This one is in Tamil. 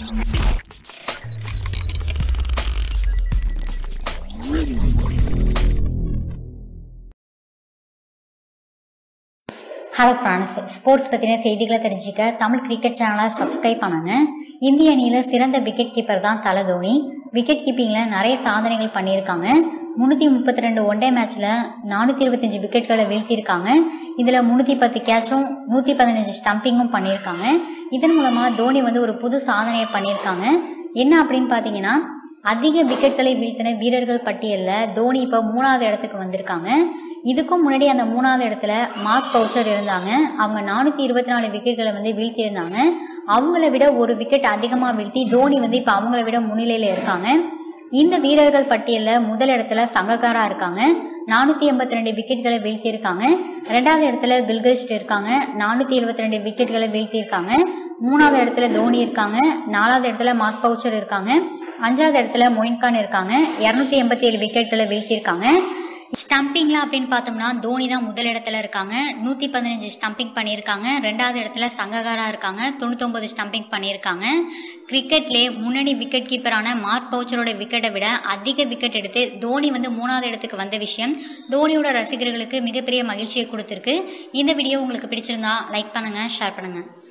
ஹலோ ஃப்ரெண்ட்ஸ் ஸ்போர்ட்ஸ் பற்றின செய்திகளை தெரிஞ்சுக்க தமிழ் கிரிக்கெட் சேனலை சப்ஸ்கிரைப் பண்ணுங்க இந்திய அணியில் சிறந்த விக்கெட் கீப்பர் தான் தல தோனி விக்கெட் கீப்பிங்கில் நிறைய சாதனைகள் பண்ணியிருக்காங்க முந்நூற்றி முப்பத்தி ரெண்டு ஒன் டே மேட்ச்சில் நானூற்றி இருபத்தஞ்சி விக்கெட்களை வீழ்த்தியிருக்காங்க இதில் முந்நூற்றி பத்து கேட்சும் நூற்றி பதினஞ்சு ஸ்டம்பிங்கும் பண்ணியிருக்காங்க இதன் மூலமாக தோனி வந்து ஒரு புது சாதனையை பண்ணியிருக்காங்க என்ன அப்படின்னு பார்த்தீங்கன்னா அதிக விக்கெட்களை வீழ்த்தின வீரர்கள் பட்டியலில் தோனி இப்போ மூணாவது இடத்துக்கு வந்திருக்காங்க இதுக்கும் முன்னாடி அந்த மூணாவது இடத்துல மார்க் பவுச்சர் இருந்தாங்க அவங்க நானூற்றி இருபத்தி நாலு விக்கெட்களை வந்து வீழ்த்தியிருந்தாங்க அவங்கள விட ஒரு விக்கெட் அதிகமாக வீழ்த்தி தோனி வந்து இப்போ அவங்கள விட முன்னிலையில் இருக்காங்க இந்த வீரர்கள் பட்டியலில் முதல் இடத்துல சங்ககாரா இருக்காங்க நானூற்றி எண்பத்தி ரெண்டு விக்கெட்களை வீழ்த்தியிருக்காங்க ரெண்டாவது இடத்துல கில்கிரிஸ்ட் இருக்காங்க நானூற்றி எழுபத்தி ரெண்டு விக்கெட்களை வீழ்த்தியிருக்காங்க மூணாவது இடத்துல தோனி இருக்காங்க நாலாவது இடத்துல மார்க் பவுச்சர் இருக்காங்க அஞ்சாவது இடத்துல மொயின்கான் இருக்காங்க இரநூத்தி எண்பத்தி ஏழு விக்கெட்களை வீழ்த்தியிருக்காங்க ஸ்டம்பிங்ல அப்படின்னு பார்த்தோம்னா தோனி தான் முதல் இடத்துல இருக்காங்க நூற்றி பதினஞ்சு ஸ்டம்பிங் பண்ணியிருக்காங்க ரெண்டாவது இடத்துல சங்ககாரா இருக்காங்க தொண்ணூத்தொம்பது ஸ்டம்பிங் பண்ணியிருக்காங்க கிரிக்கெட்லே முன்னணி விக்கெட் கீப்பரான மார்க் பவுச்சரோட விக்கெட்டை விட அதிக விக்கெட் எடுத்து தோனி வந்து மூணாவது இடத்துக்கு வந்த விஷயம் தோனியோட ரசிகர்களுக்கு மிகப்பெரிய மகிழ்ச்சியை கொடுத்துருக்கு இந்த வீடியோ உங்களுக்கு பிடிச்சிருந்தா லைக் பண்ணுங்க ஷேர் பண்ணுங்க